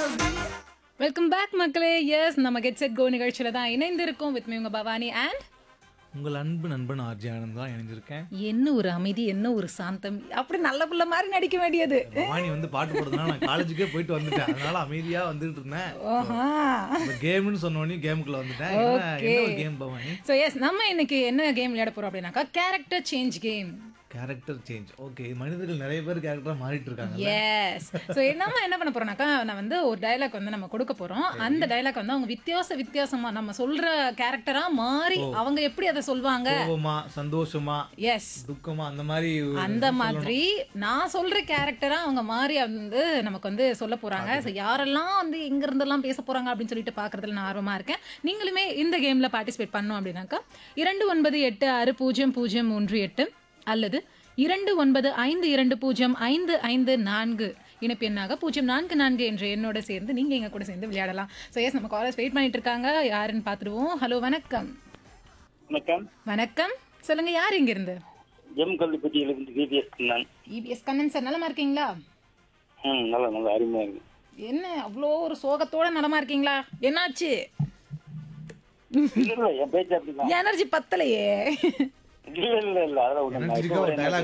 welcome back மக்களே yes நம்ம get set go நிகழ்ச்சியில தான் இணைந்திருக்கோம் வித் மீ உங்க பவானி அண்ட் உங்கள் அன்பு நண்பன் ஆர்ஜி ஆனந்த் தான் இணைஞ்சிருக்கேன் என்ன ஒரு அமைதி என்ன ஒரு சாந்தம் அப்படி நல்ல புள்ள மாதிரி நடிக்க வேண்டியது பவானி வந்து பாட்டு போடுறதுனால நான் காலேஜுக்கே போயிட்டு வந்துட்டேன் அதனால அமைதியா வந்துட்டு இருந்தேன் ஓஹா கேம்னு சொன்னோடனே கேமுக்குள்ள வந்துட்டேன் என்ன என்ன ஒரு கேம் பவானி ஸோ எஸ் நம்ம இன்னைக்கு என்ன கேம் விளையாட போறோம் அப்படின்னாக்கா character change game character change okay மனிதர்கள் நிறைய பேர் கேரக்டரா மாறிட்டு இருக்காங்க எஸ் ஸோ நம்ம என்ன பண்ண போறோம்னாக்கா நான் வந்து ஒரு டைலாக் வந்து நம்ம கொடுக்க போறோம் அந்த டைலாக் வந்து அவங்க வித்தியாச வித்தியாசமா நம்ம சொல்ற கேரக்டரா மாறி அவங்க எப்படி அதை சொல்வாங்க கோபமா சந்தோஷமா எஸ் துக்கமா அந்த மாதிரி ஒரு- அந்த மாதிரி நான் சொல்ற கேரக்டரா அவங்க மாறி வந்து நமக்கு வந்து சொல்ல போறாங்க ஸோ யாரெல்லாம் வந்து எங்க இருந்தெல்லாம் பேச போறாங்க அப்படின்னு சொல்லிட்டு பாக்குறதுல நான் ஆர்வமா இருக்கேன் நீங்களுமே இந்த கேம்ல பார்ட்டிசிபேட் பண்ணோம் அப்படின்னாக்கா இரண்டு ஒன்பது எட்டு ஆறு பூஜ்ஜியம் பூஜ்ஜியம் மூன்று எட்டு அல்லது இரண்டு ஒன்பது ஐந்து இரண்டு பூஜ்ஜியம் ஐந்து ஐந்து நான்கு இணைப்பு எண்ணாக பூஜ்ஜியம் நான்கு நான்கு என்ற எண்ணோட சேர்ந்து நீங்க எங்க கூட சேர்ந்து விளையாடலாம் ஸோ எஸ் நம்ம காலேஜ் வெயிட் பண்ணிட்டு இருக்காங்க யாருன்னு பார்த்துடுவோம் ஹலோ வணக்கம் வணக்கம் வணக்கம் சொல்லுங்க யார் இங்க இருந்து எம் கல்லுப்பட்டியிலிருந்து VPS Kannan EPS Kannan sir நலமா இருக்கீங்களா ம் நல்லா நல்லா அருமையா இருக்கு என்ன அவ்வளோ ஒரு சோகத்தோட நலமா இருக்கீங்களா என்னாச்சு இல்ல இல்ல என் பேச்சு அப்படிதான் எனர்ஜி பத்தலையே இல்ல இல்ல இல்ல அதெல்லாம் ஒண்ணு Energetic ஆ ஒரு dialogue